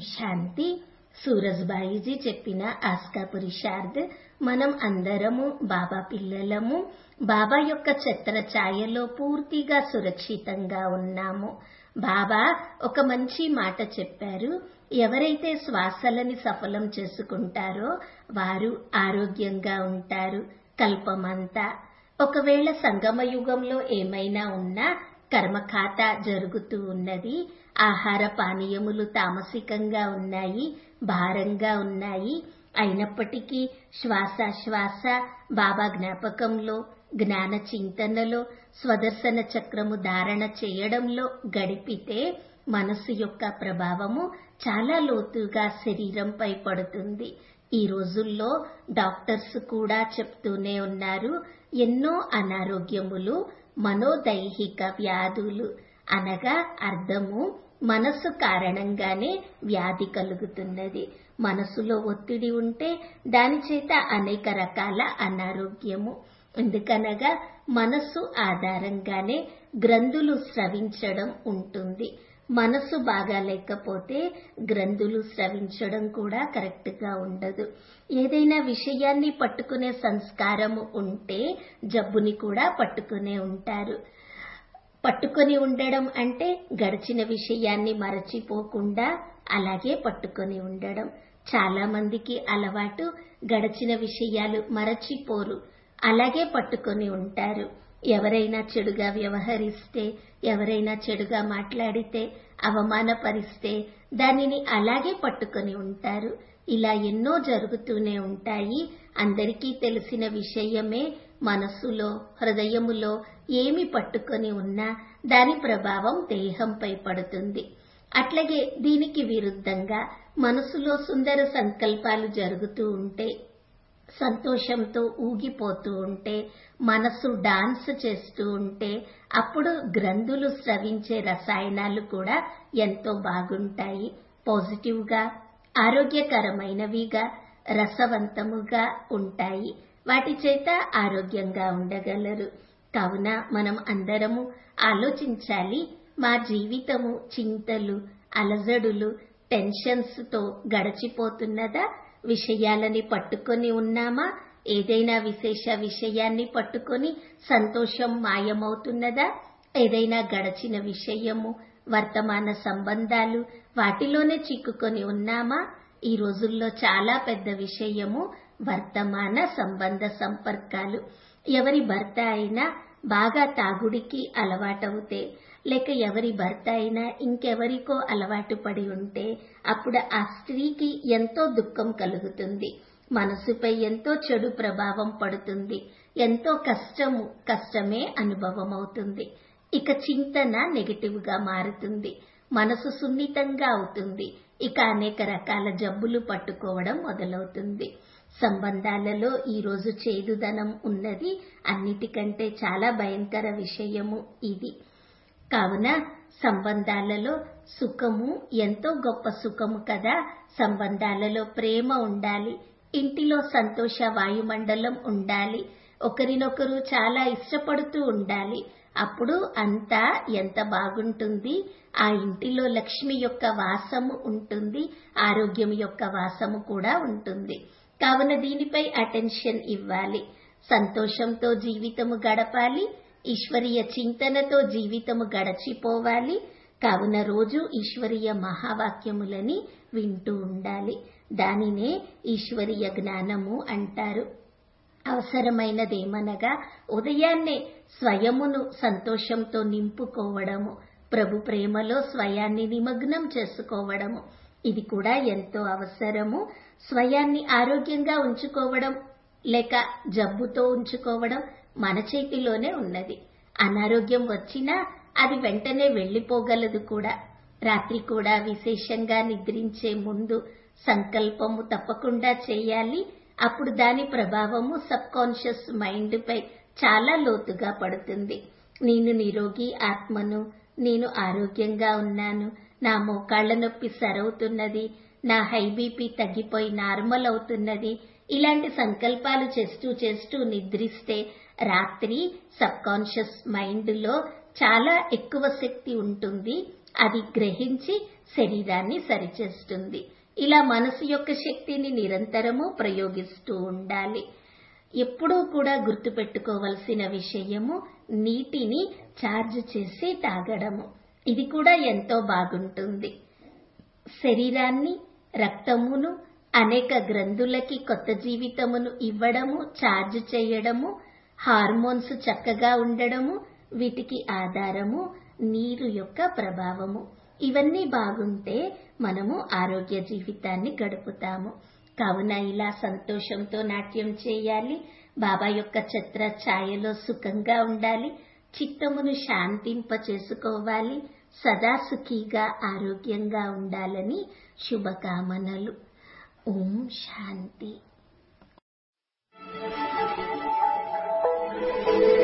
శాంతి సూరజ్బాయిజీ చెప్పిన ఆస్కా పురుషార్థ్ మనం అందరము బాబా పిల్లలము బాబా యొక్క ఛత్ర ఛాయలో పూర్తిగా సురక్షితంగా ఉన్నాము బాబా ఒక మంచి మాట చెప్పారు ఎవరైతే శ్వాసలని సఫలం చేసుకుంటారో వారు ఆరోగ్యంగా ఉంటారు కల్పమంతా ఒకవేళ సంగమ యుగంలో ఏమైనా ఉన్నా కర్మఖాత జరుగుతూ ఉన్నది ఆహార పానీయములు తామసికంగా ఉన్నాయి భారంగా ఉన్నాయి అయినప్పటికీ శ్వాస శ్వాస బాబా జ్ఞాపకంలో జ్ఞాన చింతనలో స్వదర్శన చక్రము ధారణ చేయడంలో గడిపితే మనసు యొక్క ప్రభావము చాలా లోతుగా శరీరంపై పడుతుంది ఈ రోజుల్లో డాక్టర్స్ కూడా చెప్తూనే ఉన్నారు ఎన్నో అనారోగ్యములు మనోదైహిక వ్యాధులు అనగా అర్థము మనస్సు కారణంగానే వ్యాధి కలుగుతున్నది మనసులో ఒత్తిడి ఉంటే దాని చేత అనేక రకాల అనారోగ్యము ఎందుకనగా మనస్సు ఆధారంగానే గ్రంథులు స్రవించడం ఉంటుంది మనసు బాగా లేకపోతే గ్రంథులు స్రవించడం కూడా కరెక్ట్ గా ఉండదు ఏదైనా విషయాన్ని పట్టుకునే సంస్కారము ఉంటే జబ్బుని కూడా పట్టుకునే ఉంటారు పట్టుకొని ఉండడం అంటే గడిచిన విషయాన్ని మరచిపోకుండా అలాగే పట్టుకొని ఉండడం చాలా మందికి అలవాటు గడిచిన విషయాలు మరచిపోరు అలాగే పట్టుకొని ఉంటారు ఎవరైనా చెడుగా వ్యవహరిస్తే ఎవరైనా చెడుగా మాట్లాడితే అవమానపరిస్తే దానిని అలాగే పట్టుకొని ఉంటారు ఇలా ఎన్నో జరుగుతూనే ఉంటాయి అందరికీ తెలిసిన విషయమే మనస్సులో హృదయములో ఏమి పట్టుకొని ఉన్నా దాని ప్రభావం దేహంపై పడుతుంది అట్లాగే దీనికి విరుద్ధంగా మనసులో సుందర సంకల్పాలు జరుగుతూ ఉంటే సంతోషంతో ఊగిపోతూ ఉంటే మనసు డాన్స్ చేస్తూ ఉంటే అప్పుడు గ్రంథులు స్రవించే రసాయనాలు కూడా ఎంతో బాగుంటాయి పాజిటివ్ గా ఆరోగ్యకరమైనవిగా రసవంతముగా ఉంటాయి వాటి చేత ఆరోగ్యంగా ఉండగలరు కావున మనం అందరము ఆలోచించాలి మా జీవితము చింతలు అలజడులు టెన్షన్స్ తో గడిచిపోతున్నదా విషయాలని పట్టుకొని ఉన్నామా ఏదైనా విశేష విషయాన్ని పట్టుకొని సంతోషం మాయమవుతున్నదా ఏదైనా గడచిన విషయము వర్తమాన సంబంధాలు వాటిలోనే చిక్కుకొని ఉన్నామా ఈ రోజుల్లో చాలా పెద్ద విషయము వర్తమాన సంబంధ సంపర్కాలు ఎవరి భర్త అయినా బాగా తాగుడికి అలవాటవుతే లేక ఎవరి భర్త అయినా ఇంకెవరికో అలవాటు పడి ఉంటే అప్పుడు ఆ స్త్రీకి ఎంతో దుఃఖం కలుగుతుంది మనసుపై ఎంతో చెడు ప్రభావం పడుతుంది ఎంతో కష్టము కష్టమే అనుభవం అవుతుంది ఇక చింతన నెగటివ్ గా మారుతుంది మనసు సున్నితంగా అవుతుంది ఇక అనేక రకాల జబ్బులు పట్టుకోవడం మొదలవుతుంది సంబంధాలలో ఈ రోజు చేదుదనం ఉన్నది అన్నిటికంటే చాలా భయంకర విషయము ఇది కావున సంబంధాలలో సుఖము ఎంతో గొప్ప సుఖము కదా సంబంధాలలో ప్రేమ ఉండాలి ఇంటిలో సంతోష వాయుమండలం ఉండాలి ఒకరినొకరు చాలా ఇష్టపడుతూ ఉండాలి అప్పుడు అంతా ఎంత బాగుంటుంది ఆ ఇంటిలో లక్ష్మి యొక్క వాసము ఉంటుంది ఆరోగ్యం యొక్క వాసము కూడా ఉంటుంది కావున దీనిపై అటెన్షన్ ఇవ్వాలి సంతోషంతో జీవితము గడపాలి ఈశ్వరీయ చింతనతో జీవితము గడచిపోవాలి కావున రోజు ఈశ్వరీయ మహావాక్యములని వింటూ ఉండాలి దానినే ఈశ్వరీయ జ్ఞానము అంటారు అవసరమైనదేమనగా ఉదయాన్నే స్వయమును సంతోషంతో నింపుకోవడము ప్రభు ప్రేమలో స్వయాన్ని నిమగ్నం చేసుకోవడము ఇది కూడా ఎంతో అవసరము స్వయాన్ని ఆరోగ్యంగా ఉంచుకోవడం లేక జబ్బుతో ఉంచుకోవడం మన చేతిలోనే ఉన్నది అనారోగ్యం వచ్చినా అది వెంటనే వెళ్లిపోగలదు కూడా రాత్రి కూడా విశేషంగా నిద్రించే ముందు సంకల్పము తప్పకుండా చేయాలి అప్పుడు దాని ప్రభావము సబ్ కాన్షియస్ మైండ్ పై చాలా లోతుగా పడుతుంది నేను నిరోగి ఆత్మను నేను ఆరోగ్యంగా ఉన్నాను నా మోకాళ్ల నొప్పి సరవుతున్నది నా హై బీపీ తగ్గిపోయి నార్మల్ అవుతున్నది ఇలాంటి సంకల్పాలు చేస్తూ చేస్తూ నిద్రిస్తే రాత్రి సబ్ కాన్షియస్ మైండ్ లో చాలా ఎక్కువ శక్తి ఉంటుంది అది గ్రహించి శరీరాన్ని సరిచేస్తుంది ఇలా మనసు యొక్క శక్తిని నిరంతరము ప్రయోగిస్తూ ఉండాలి ఎప్పుడూ కూడా గుర్తుపెట్టుకోవలసిన విషయము నీటిని ఛార్జ్ చేసి తాగడము ఇది కూడా ఎంతో బాగుంటుంది శరీరాన్ని రక్తమును అనేక గ్రంథులకి కొత్త జీవితమును ఇవ్వడము ఛార్జ్ చేయడము హార్మోన్స్ చక్కగా ఉండడము వీటికి ఆధారము నీరు యొక్క ప్రభావము ఇవన్నీ బాగుంటే మనము ఆరోగ్య జీవితాన్ని గడుపుతాము కావున ఇలా సంతోషంతో నాట్యం చేయాలి బాబా యొక్క ఛత్ర ఛాయలో సుఖంగా ఉండాలి చిత్తమును శాంతింప చేసుకోవాలి సదా సుఖీగా ఆరోగ్యంగా ఉండాలని శుభకామనలు ఓం శాంతి